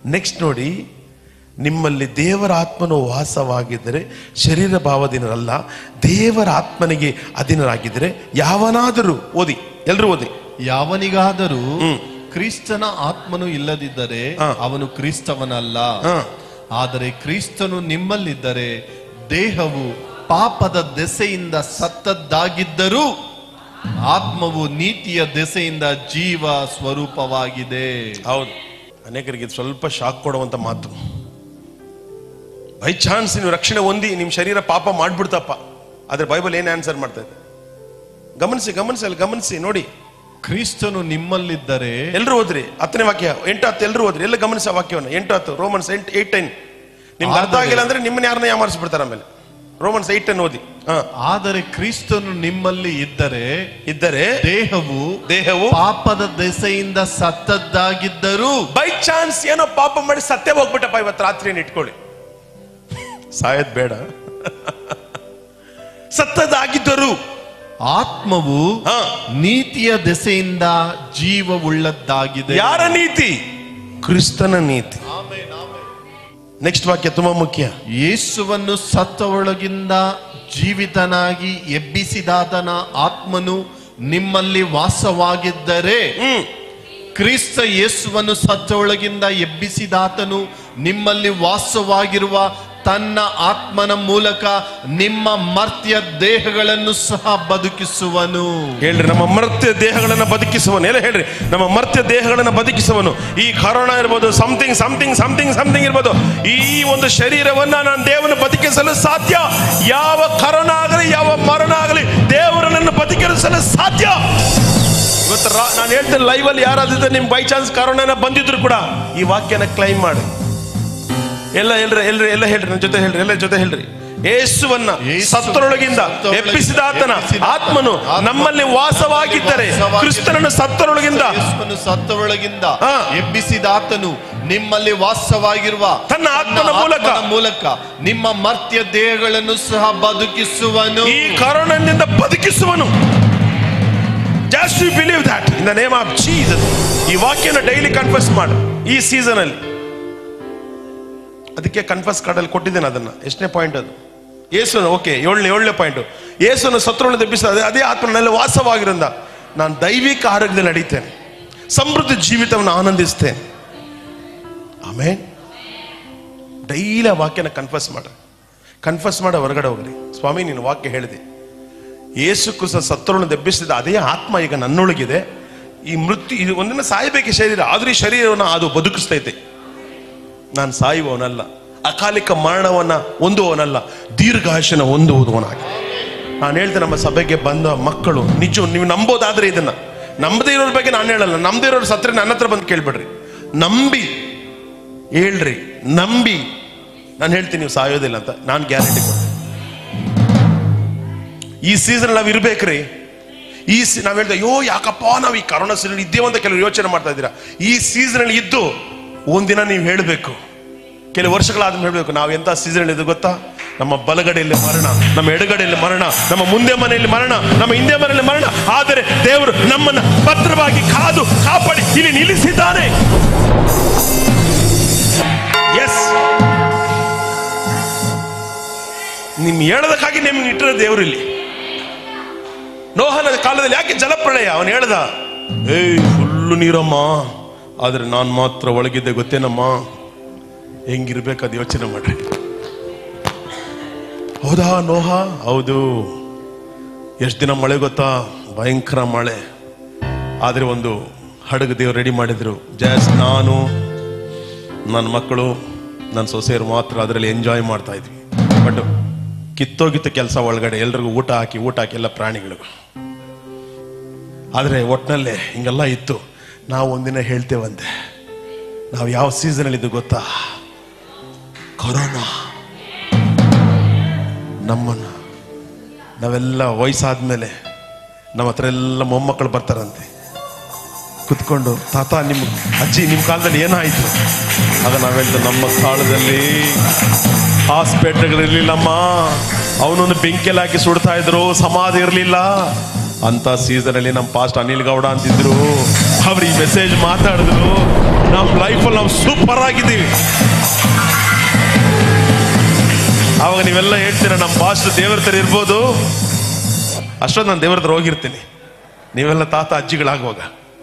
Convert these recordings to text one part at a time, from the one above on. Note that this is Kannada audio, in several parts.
ನೆಕ್ಸ್ಟ್ ನೋಡಿ ನಿಮ್ಮಲ್ಲಿ ದೇವರ ಆತ್ಮನು ವಾಸವಾಗಿದ್ದರೆ ಶರೀರ ಭಾವದಿನರಲ್ಲ ದೇವರ ಆತ್ಮನಿಗೆ ಅಧೀನರಾಗಿದ್ದರೆ ಯಾವನಾದರೂ ಓದಿ ಎಲ್ರೂ ಓದಿ ಯಾವನಿಗಾದರೂ ಕ್ರಿಸ್ತನ ಆತ್ಮನು ಇಲ್ಲದಿದ್ದರೆ ಹಾ. ಅವನು ಕ್ರಿಸ್ತವನಲ್ಲ ಹಾ. ಆದರೆ ಕ್ರಿಸ್ತನು ನಿಮ್ಮಲ್ಲಿದ್ದರೆ ದೇಹವು ಪಾಪದ ದೆಸೆಯಿಂದ ಸತ್ತದ್ದಾಗಿದ್ದರೂ ಆತ್ಮವು ನೀತಿಯ ದೆಸೆಯಿಂದ ಜೀವ ಸ್ವರೂಪವಾಗಿದೆ ಹೌದು ಅನೇಕರಿಗೆ ಇದು ಸ್ವಲ್ಪ ಶಾಕ್ ಕೊಡುವಂತ ಮಾತು ಬೈ ಚಾನ್ಸ್ ನೀವು ರಕ್ಷಣೆ ಹೊಂದಿ ನಿಮ್ಮ ಶರೀರ ಪಾಪ ಮಾಡ್ಬಿಡ್ತಪ್ಪ ಆದ್ರೆ ಬೈಬಲ್ ಏನ್ ಆನ್ಸರ್ ಮಾಡ್ತಾ ಇದೆ ಗಮನಿಸಿ ಗಮನಿಸಿ ಅಲ್ಲಿ ಗಮನಿಸಿ ನೋಡಿ ಕ್ರಿಸ್ತನು ನಿಮ್ಮಲ್ಲಿದ್ದರೆ ಎಲ್ರು ಓದ್ರಿ ಹತ್ತನೇ ವಾಕ್ಯ ಎಂಟು ಹತ್ತು ಎಲ್ರು ಓದ್ರಿ ಎಲ್ಲ ಗಮನಿಸ ವಾಕ್ಯವನ್ನು ಎಂಟು ಹತ್ತು ರೋಮನ್ಸ್ ಎಂಟು ಏಟ್ ಟೆನ್ ನಿಮ್ಗೆ ಅರ್ಥ ಆಗಿಲ್ಲ ಅಂದ್ರೆ ನಿಮ್ಮನ್ನ ಯಾರನ್ನ ಯಾಮಾರಿಸ್ಬಿಡ್ತಾರೆ ಆಮೇಲೆ ರೋಮನ್ಸ್ ಏಟ್ ಟೆನ್ ಓದಿ ಹಾ ಆದರೆ ಕ್ರಿಸ್ತನು ನಿಮ್ಮಲ್ಲಿ ಇದ್ದರೆ ಇದ್ದರೆ ದೇಹವು ದೇಹವು ಪಾಪದ ದೆಸೆಯಿಂದ ಸತ್ತದ್ದಾಗಿದ್ದರೂ ಬೈ ಚಾನ್ಸ್ ಏನೋ ಪಾಪ ಮಾಡಿ ಸತ್ತೇ ಹೋಗ್ಬಿಟ್ಟಪ್ಪ ಇವತ್ತು ರಾತ್ರಿ ಏನ್ ಇಟ್ಕೊಳ್ಳಿ ಸಾಯದ್ ಬೇಡ ಸತ್ತದಾಗಿದ್ದರು ಆತ್ಮವು ಹಾ. ನೀತಿಯ ದೆಸೆಯಿಂದ ಜೀವವುಳ್ಳದ್ದಾಗಿದೆ ಯಾರ ನೀತಿ ಕ್ರಿಸ್ತನ ನೀತಿ ನೆಕ್ಸ್ಟ್ ವಾಕ್ಯ ತುಂಬಾ ಮುಖ್ಯ ಯೇಸುವನ್ನು ಸತ್ತವೊಳಗಿಂದ ಜೀವಿತನಾಗಿ ಎಬ್ಬಿಸಿದಾತನ ಆತ್ಮನು ನಿಮ್ಮಲ್ಲಿ ವಾಸವಾಗಿದ್ದರೆ ಹ್ಮ್ ಕ್ರಿಸ್ತ ಯೇಸುವನ್ನು ಸತ್ತವೊಳಗಿಂದ ಎಬ್ಬಿಸಿದಾತನು ನಿಮ್ಮಲ್ಲಿ ವಾಸವಾಗಿರುವ ತನ್ನ ಆತ್ಮನ ಮೂಲಕ ನಿಮ್ಮ ಮರ್ತ್ಯ ದೇಹಗಳನ್ನು ಸಹ ಬದುಕಿಸುವನು ಹೇಳ್ರಿ ನಮ್ಮ ಮರ್ತ್ಯ ದೇಹಗಳನ್ನ ಬದುಕಿಸುವನು ಎಲ್ಲ ಹೇಳ್ರಿ ನಮ್ಮ ಮರ್ತ್ಯ ದೇಹಗಳನ್ನ ಬದುಕಿಸುವನು ಈ ಕರೋನಾ ಇರ್ಬೋದು ಸಮಥಿಂಗ್ ಸಮಥಿಂಗ್ ಸಮಥಿಂಗ್ ಸಮಥಿಂಗ್ ಇರ್ಬೋದು ಈ ಒಂದು ಶರೀರವನ್ನ ನಾನು ದೇವನ ಬದುಕಿಸಲು ಸಾಧ್ಯ ಯಾವ ಕರೋನಾ ಆಗಲಿ ಯಾವ ಮರಣ ಆಗಲಿ ದೇವರನ್ನು ಬದುಕಿಸಲು ಸಾಧ್ಯ ಇವತ್ತು ರಾ- ನಾನು ಹೇಳ್ತೇನೆ ಲೈವ್ ಅಲ್ಲಿ ಯಾರಾದ್ರೆ ನಿಮ್ ಬೈ ಚಾನ್ಸ್ ಕರೋನಾನ ಬಂದಿದ್ರು ಕೂಡ ಈ ವಾಕ್ಯನ ಕ್ಲೈಮ್ ಮಾಡಿ ಎಲ್ಲ ಹೇಳ್ರಿ ಎಲ್ರಿ ಎಲ್ಲ ಹೇಳ್ರಿ ನನ್ನ ಜೊತೆ ಹೇಳ್ರಿ ಎಲ್ಲ ಜೊತೆ ಹೇಳ್ರಿ ಯೇಸುವನ್ನ ಯೇಸು ಸತ್ತರೊಳಗಿಂದ ಸತ್ತರೊಳಗಿಂದ ಎಬ್ಬಿಸಿದ ಆತನ ಎಬ್ಬಿಸಿದ ಆತ್ಮನು ಆತ್ಮನು ನಮ್ಮಲ್ಲಿ ವಾಸವಾಗಿದ್ದರೆ ವಾಸವಾಗಿದ್ದರೆ ಕ್ರಿಸ್ತನನ್ನು ಸತ್ತರೊಳಗಿಂದ ಯೇಸುವನ್ನು ಸತ್ತವಳಗಿಂದ ಹಾ. ಎಬ್ಬಿಸಿದಾತನು ನಿಮ್ಮಲ್ಲಿ ವಾಸವಾಗಿರುವ ತನ್ನ ಆತ್ಮನ ಮೂಲಕ ಮೂಲಕ ನಿಮ್ಮ ಮರ್ತ್ಯ ದೇಹಗಳನ್ನು ಸಹ ಬದುಕಿಸುವನು ಈ ಕರೋನದಿಂದ ಬದುಕಿಸುವನು just you believe that in the name of Jesus ಈ ವಾಕ್ಯನ ಡೈಲಿ ಕನ್ಫರ್ಸ್ ಮಾಡು ಈ ಸೀಸನ್ ಅಲ್ಲಿ ಅದಕ್ಕೆ ಕನ್ಫರ್ಸ್ ಕಾರ್ಡಲ್ಲಿ ಕೊಟ್ಟಿದ್ದೇನೆ ಅದನ್ನ ಎಷ್ಟನೇ ಪಾಯಿಂಟ್ ಅದು ಯೇಸುನ ಓಕೆ ಏಳನೇ ಏಳನೇ ಪಾಯಿಂಟ್ ಯೇಸುನ ಸತ್ರವನ್ನು ಎಬ್ಬಿಸಿದ ಅದೇ ಆತ್ಮನಲ್ಲಿ ವಾಸವಾಗಿರಿಂದ ನಾನು ದೈವಿಕ ಆರೋಗ್ಯದಲ್ಲಿ ನಡೀತೇನೆ ಸಮೃದ್ಧಿ ಜೀವಿತವನ್ನು ಆನಂದಿಸ್ತೇನೆ ಆಮೇಲೆ ಡೈಲಿ ಆ ವಾಕ್ಯನ ಕನ್ಫರ್ಸ್ ಮಾಡ್ರಿ ಕನ್ಫರ್ಸ್ ಮಾಡಿ ಹೊರಗಡೆ ಹೋಗ್ರಿ ಸ್ವಾಮಿ ನೀನು ವಾಕ್ಯ ಹೇಳಿದೆ ಯೇಸು ಕ್ರಿಸ್ತ ಸತ್ತರನ್ನು ದೆಬ್ಬಿಸಿದ ಅದೇ ಆತ್ಮ ಈಗ ನನ್ನೊಳಗಿದೆ ಈ ಮೃತ್ಯು ಇದು ಒಂದಿನ ಸಾಯಬೇಕೆ ಶರೀರ ಆದ್ರೆ ಈ ಶರೀರವನ್ನು ಅದು ಬದುಕಿಸ್ತೈತೆ ನಾನು ಸಾಯುವವನಲ್ಲ ಅಕಾಲಿಕ ಮರಣವನ್ನ ಹೊಂದುವವನಲ್ಲ ದೀರ್ಘಾಶನ ಹೊಂದುವುದವನಾಗಿ ನಾನು ಹೇಳ್ತೇನೆ ನಮ್ಮ ಸಭೆಗೆ ಬಂದ ಮಕ್ಕಳು ನಿಜ ನೀವು ನಂಬೋದಾದ್ರೆ ಇದನ್ನ ನಂಬದೇ ಇರೋರ ಬಗ್ಗೆ ನಾನು ಹೇಳಲ್ಲ ನಂಬದೇ ಇರೋರು ಸತ್ರೆ ನನ್ನ ಹತ್ರ ಬಂದು ಕೇಳ್ಬೇಡ್ರಿ ನಂಬಿ ಹೇಳ್ರಿ ನಂಬಿ ನಾನು ಹೇಳ್ತೀನಿ ನೀವು ಸಾಯೋದಿಲ್ಲ ಅಂತ ನಾನು ಗ್ಯಾರಂಟಿ ಕೊಡ್ತೀನಿ ಈ ಸೀಸನ್ ನಾವು ಇರ್ಬೇಕ್ರಿ ಈ ಸಿ ನಾವ್ ಹೇಳ್ತೇವೆ ಅಯ್ಯೋ ಯಾಕಪ್ಪ ನಾವು ಈ ಕರೋನಾ ಸೀಸನ್ ಇದ್ದೇವೆ ಅಂತ ಕೆಲವರು ಯೋಚನೆ ಮಾಡ್ತಾ ಇದ್ದೀರಾ ಈ ಸೀಸನ್ ಅಲ್ಲಿ ಇದ್ದು ಒಂದಿನ ನೀವು ಹೇಳಬೇಕು ಕೆಲವು ವರ್ಷಗಳಾದ್ಮೇಲೆ ಹೇಳಬೇಕು ನಾವು ಎಂತ ಸೀಸನ್ ಇದು ಗೊತ್ತಾ ನಮ್ಮ ಬಲಗಡೆಯಲ್ಲಿ ಮರಣ ನಮ್ಮ ಎಡಗಡೆಯಲ್ಲಿ ಮರಣ ನಮ್ಮ ಮುಂದೆ ಮನೆಯಲ್ಲಿ ಮರಣ ನಮ್ಮ ಹಿಂದೆ ಮನೆಯಲ್ಲಿ ಮರಣ ಆದರೆ ದೇವರು ನಮ್ಮನ್ನ ಭದ್ರವಾಗಿ ಕಾದು ಕಾಪಾಡಿ ಇಲ್ಲಿ ನಿಲ್ಲಿಸಿದ್ದಾನೆ ಎಸ್ ನಿಮ್ ಹೇಳೋದಕ್ಕಾಗಿ ನಿಮ್ಗೆ ಇಟ್ಟಿರೋ ದೇವರು ಇಲ್ಲಿ ನೋಹನ ಕಾಲದಲ್ಲಿ ಯಾಕೆ ಜಲಪ್ರಳಯ ಅವನು ಹೇಳ್ದ ಏಯ್ ಫುಲ್ಲು ನೀರಮ್ಮ ಆದ್ರೆ ನಾನು ಮಾತ್ರ ಒಳಗಿದ್ದೆ ಗೊತ್ತೇನಮ್ಮ ಹೆಂಗಿರ್ಬೇಕು ಅದು ಯೋಚನೆ ಮಾಡ್ರಿ ಹೌದಾ ನೋಹ ಹೌದು ಎಷ್ಟು ದಿನ ಮಳೆ ಗೊತ್ತಾ ಭಯಂಕರ ಮಳೆ ಆದ್ರೆ ಒಂದು ಹಡಗು ದೇವ್ರು ರೆಡಿ ಮಾಡಿದ್ರು ಜಸ್ಟ್ ನಾನು ನನ್ನ ಮಕ್ಕಳು ನನ್ನ ಸೊಸೆಯರು ಮಾತ್ರ ಅದರಲ್ಲಿ ಎಂಜಾಯ್ ಮಾಡ್ತಾ ಇದ್ವಿ ಬಟ್ ಕಿತ್ತೋಗಿತ್ತು ಕೆಲಸ ಒಳಗಡೆ ಎಲ್ರಿಗೂ ಊಟ ಹಾಕಿ ಊಟ ಹಾಕಿ ಎಲ್ಲ ಪ್ರಾಣಿಗಳಿಗೂ ಆದರೆ ಒಟ್ಟಿನಲ್ಲೇ ಹಿಂಗೆಲ್ಲ ಇತ್ತು ನಾವು ಒಂದಿನ ಹೇಳ್ತೇವಂತೆ ನಾವು ಯಾವ ಸೀಸನಲ್ಲಿ ಇದು ಗೊತ್ತಾ ಕೊರೋನಾ ನಮ್ಮನ್ನ ನಾವೆಲ್ಲ ವಯಸ್ಸಾದ್ಮೇಲೆ ನಮ್ಮ ಹತ್ರ ಎಲ್ಲ ಮೊಮ್ಮಕ್ಕಳು ಬರ್ತಾರಂತೆ ಕುತ್ಕೊಂಡು ತಾತ ನಿಮ್ಮ ಅಜ್ಜಿ ನಿಮ್ಮ ಕಾಲದಲ್ಲಿ ಏನಾಯ್ತು ಆಗ ನಾವೆಲ್ಲ ನಮ್ಮ ಕಾಲದಲ್ಲಿ ಹಾಸ್ಪಿಟ್ಲ್ಗಳಿರ್ಲಿಲ್ಲಮ್ಮ ಅವನೊಂದು ಬೆಂಕಿಯಲ್ಲಿ ಹಾಕಿ ಸುಡ್ತಾ ಇದ್ರು ಸಮಾಧಿ ಇರಲಿಲ್ಲ ಅಂತ ಸೀಸನ್ ಅಲ್ಲಿ ನಮ್ಮ ಪಾಸ್ಟ್ ಅನಿಲ್ ಗೌಡ ಅಂತಿದ್ರು ಅವ್ರು ಈ ಮೆಸೇಜ್ ಮಾತಾಡಿದ್ರು ನಮ್ಮ ಲೈಫಲ್ಲಿ ನಾವು ಸೂಪರ್ ಆಗಿದ್ದೀವಿ ಅವಾಗ ನೀವೆಲ್ಲ ಹೇಳ್ತೀರ ನಮ್ಮ ಬಾಸ್ ದೇವರ ತರ ಇರ್ಬೋದು ಅಷ್ಟೊಂದು ನಾನು ದೇವರ ಹತ್ರ ಹೋಗಿರ್ತೀನಿ ನೀವೆಲ್ಲ ತಾತ ಅಜ್ಜಿಗಳಾಗುವಾಗ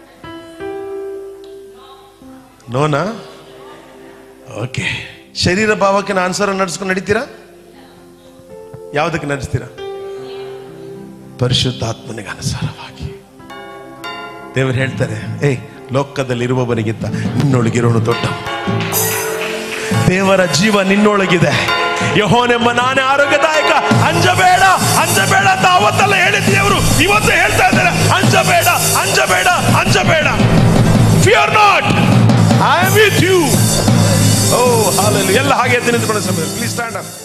ನೋನಾ ಓಕೆ ಶರೀರ ಭಾವಕ್ಕೆ ಆನ್ಸರ್ ನಡೆಸ್ಕೊಂಡು ನಡೀತೀರಾ ಯಾವುದಕ್ಕೆ ನಡೆಸ್ತೀರಾ ಪರಿಶುದ್ಧಾತ್ಮನಿಗೆ ಅನುಸಾರವಾಗಿ ದೇವರು ಹೇಳ್ತಾರೆ ಏಯ್ ಲೋಕದಲ್ಲಿ ಇರುವವನಿಗಿಂತ ನಿನ್ನೊಳಗಿರೋನು ದೊಡ್ಡ ದೇವರ ಜೀವ ನಿನ್ನೊಳಗಿದೆ ಯಹೋನೆಂಬ ನಾನೇ ಆರೋಗ್ಯದಾಯಕ ಅಂಜಬೇಡ ಅಂಜಬೇಡ ಅಂತ ಅವತ್ತೆಲ್ಲ ಹೇಳಿದ ದೇವರು ಇವತ್ತು ಹೇಳ್ತಾ ಇದ್ದಾರೆ ಅಂಜಬೇಡ ಅಂಜಬೇಡ ಅಂಜಬೇಡ fear not I am with you ಓ ಹಾಲಲ್ಲಿ ಎಲ್ಲ ಹಾಗೆ ಎದ್ದು ನಿಂತ್ಕೊಳ್ಳೋ ಸಮಯ ಪ್ಲೀಸ್ ಸ್ಟ್ಯಾಂಡ್ ಅಪ್